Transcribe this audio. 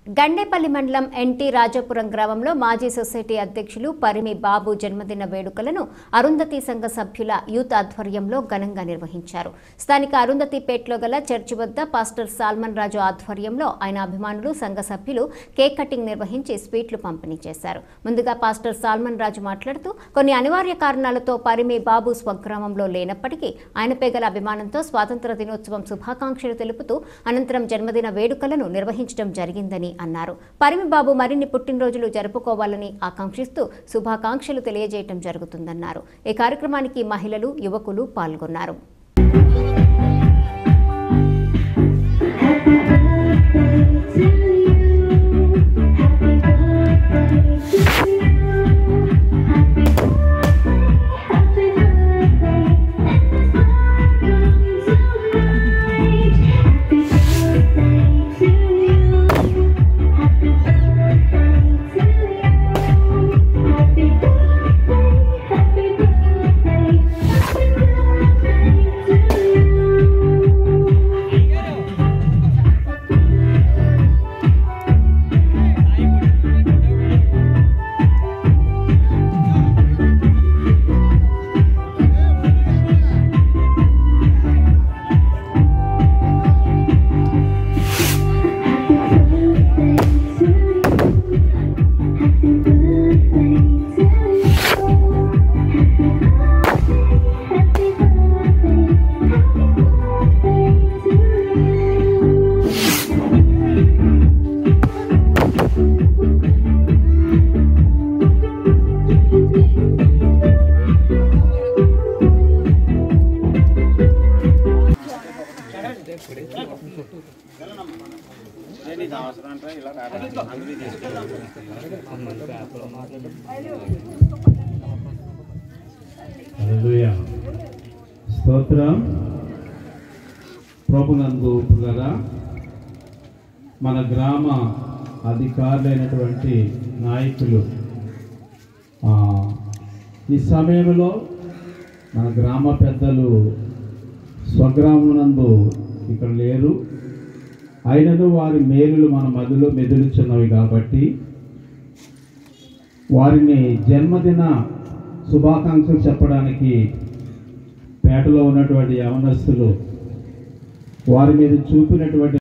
గండేపల్లి మండలం ఎన్టీ రాజాపురం గ్రామంలో మాజీ సొసైటీ అధ్యక్షులు పరిమి బాబు జన్మదిన వేడుకలను అరుంధతి సంఘ సభ్యుల యూత్ ఆధ్వర్యంలో ఘనంగా నిర్వహించారు స్థానిక అరుంధతిపేటలో గల చర్చి వద్ద పాస్టర్ సాల్మన్ రాజు ఆధ్వర్యంలో ఆయన అభిమానులు సంఘ సభ్యులు కేక్ కటింగ్ నిర్వహించి స్వీట్లు పంపిణీ చేశారు ముందుగా పాస్టర్ సాల్మన్ రాజు మాట్లాడుతూ కొన్ని అనివార్య కారణాలతో పరిమి బాబు స్వగ్రామంలో లేనప్పటికీ ఆయనపై గల అభిమానంతో స్వాతంత్ర దినోత్సవం శుభాకాంక్షలు తెలుపుతూ అనంతరం జన్మదిన వేడుకలను నిర్వహించడం జరిగిందని అన్నారు పరిమి బాబు మరిన్ని పుట్టినరోజులు జరుపుకోవాలని ఆకాంక్షిస్తూ శుభాకాంక్షలు తెలియజేయటం జరుగుతుందన్నారు ఈ కార్యక్రమానికి మహిళలు యువకులు పాల్గొన్నారు హల్లెలూయా స్తోత్రం ప్రభునందు గల మన గ్రామ అధికారులైనటువంటి నాయకులు ఆ, ఈ సమయంలో మన గ్రామ పెద్దలు స్వగ్రామనందు ఇక్కడ లేరు అయినను వారి మేలులు మన మదిలో మెదులుచున్నవి కాబట్టి వారిని జన్మదిన శుభాకాంక్షలు చెప్పడానికి పేటలో ఉన్నటువంటి యవనస్తులు వారి మీద చూపినటువంటి